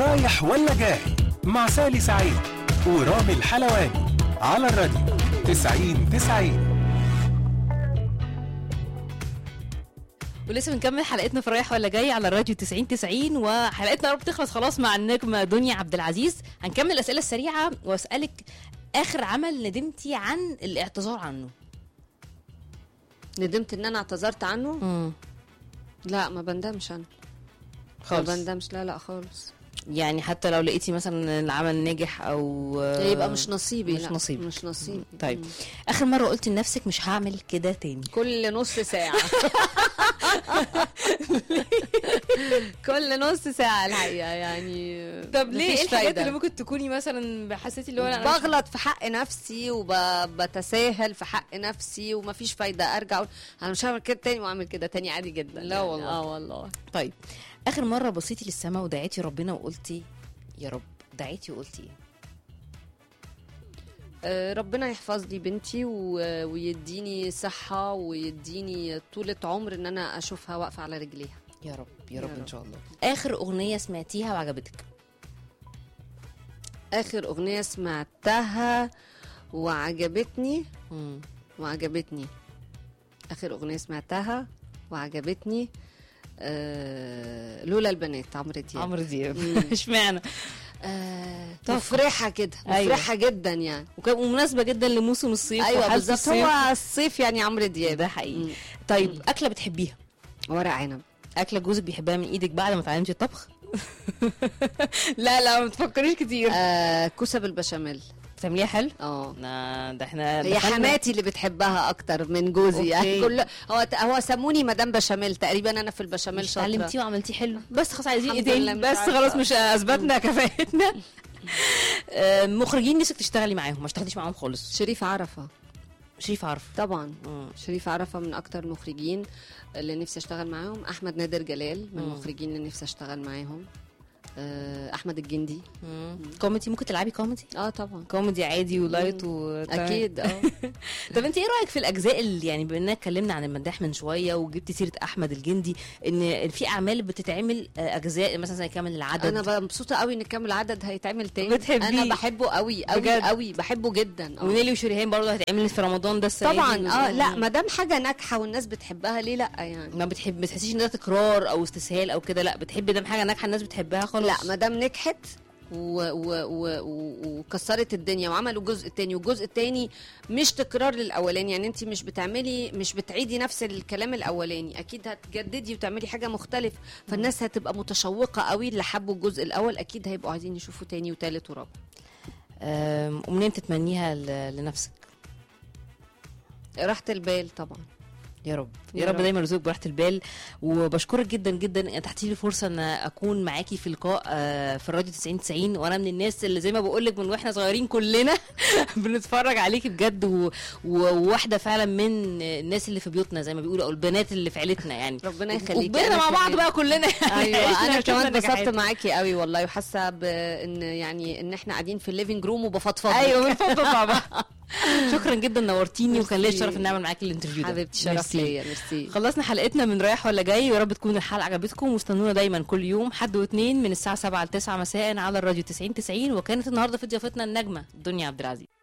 رايح ولا جاي مع سالي سعيد ورامي الحلواني على الراديو 90 90 ولسه بنكمل حلقتنا في رايح ولا جاي على الراديو 90 90 وحلقتنا قربت تخلص خلاص مع النجمه دنيا عبد العزيز هنكمل الاسئله السريعه واسالك اخر عمل ندمتي عن الاعتذار عنه ندمت ان انا اعتذرت عنه امم لا ما بندمش انا ما خالص بندمش لا لا خالص يعني حتى لو لقيتي مثلا العمل ناجح او يبقى مش نصيبي مش لا نصيبك. مش نصيبي طيب مم. اخر مره قلت لنفسك مش هعمل كده تاني كل نص ساعة كل نص ساعة الحقيقة يعني طب ليه ايه مفيش الحاجات فايدة. اللي ممكن تكوني مثلا حسيتي اللي هو لا أنا مش- بغلط في حق نفسي وبتساهل في حق نفسي ومفيش فايدة ارجع اقول انا مش هعمل كده تاني واعمل كده تاني عادي جدا لا يعني. والله. اه والله طيب اخر مره بصيتي للسماء ودعيتي ربنا وقلتي يا رب دعيتي وقلتي ايه آه، ربنا يحفظ لي بنتي و- ويديني صحة ويديني طولة عمر ان انا اشوفها واقفة على رجليها يا رب يا يا رب ان رب. شاء الله اخر اغنيه سمعتيها وعجبتك اخر اغنية سمعتها وعجبتني مم. وعجبتني اخر اغنية سمعتها وعجبتني آه لولا البنات عمرو دياب عمرو دياب مم. اشمعنى آه طب. مفرحة كده أيوة. مفرحة جدا يعني وكان مناسبه جدا لموسم الصيف ايوه وحالة بالظبط الصيف. هو الصيف يعني عمرو دياب ده حقيقي مم. طيب اكله بتحبيها ورق عنب اكله جوزك بيحبها من ايدك بعد ما اتعلمتي الطبخ لا لا ما تفكريش كتير آه كوسه بالبشاميل بتعمليها حلو اه نا- ده احنا هي دخلنا- حماتي اللي بتحبها اكتر من جوزي يعني أوكي. كل هو هو سموني مدام بشاميل تقريبا انا في البشاميل مش شاطره اتعلمتيه وعملتيه حلو بس خلاص عايزين ايه الحمد لله تاني مش بس عارفة. خلاص مش اثبتنا كفاءتنا آه، مخرجين نفسك تشتغلي معاهم ما اشتغلتيش معاهم خالص شريف عرفه شريف عارف طبعا مم. شريف عرفه من اكتر المخرجين اللي نفسي اشتغل معاهم احمد نادر جلال من مم. المخرجين اللي نفسي اشتغل معاهم آه، احمد الجندي مم. كوميدي ممكن تلعبي كوميدي اه طبعا كوميدي عادي ولايت مم. و اكيد اه طب انت ايه رايك في الاجزاء اللي يعني بما اننا اتكلمنا عن المداح من شويه وجبتي سيره احمد الجندي ان في اعمال بتتعمل آه، اجزاء مثلا زي كامل العدد انا بقى مبسوطه قوي ان كامل عدد هيتعمل تاني بتحبيه؟ انا بحبه قوي قوي بجد؟ قوي بحبه جدا آه. ونيلي وشريهان برضه هتعمل في رمضان ده السنه طبعا دي. اه لا مم. ما دام حاجه ناجحه والناس بتحبها ليه لا يعني ما بتحب ما بتحسيش ان ده تكرار او استسهال او كده لا بتحبي دام حاجه ناجحه الناس بتحبها خلاص لا ما دام نجحت و- و- و- و- وكسرت الدنيا وعملوا الجزء التاني والجزء التاني مش تكرار للاولاني يعني انت مش بتعملي مش بتعيدي نفس الكلام الاولاني اكيد هتجددي وتعملي حاجه مختلفه فالناس هتبقى متشوقه قوي اللي حبوا الجزء الاول اكيد هيبقوا عايزين يشوفوا تاني وتالت ورابع آم، امنيه تتمنيها ل- لنفسك راحه البال طبعا يا رب يا يا رب رب. دايما يرزقك براحه البال وبشكرك جدا جدا اتحتي لي فرصه ان اكون معاكي في لقاء آه، في الراديو 90 90 وانا من الناس اللي زي ما بقول لك من واحنا صغيرين كلنا بنتفرج عليكي بجد و- و- وواحده فعلا من الناس اللي في بيوتنا زي ما بيقولوا او البنات اللي في عيلتنا يعني ربنا يخليكي وكبرنا أنا مع بعض كمان. بقى كلنا يعني ايوه عشنا انا وشفنا كمان اتبسطت نجاحات. معاكي قوي والله وحاسه بان يعني ان احنا قاعدين في الليفنج روم وبفضفض ايوه بنفضل مع بعض شكرا جدا نورتيني وكان ليا ميرسي. الشرف ان اعمل معاكي الانترفيو ده حبيبتي شرف ميرسي. ليا ميرسي خلصنا حلقتنا من رايح ولا جاي يا رب تكون الحلقه عجبتكم واستنونا دايما كل يوم حد واثنين من الساعه 7 ل 9 مساء على الراديو 90 90 وكانت النهارده في ضيافتنا النجمه دنيا عبد العزيز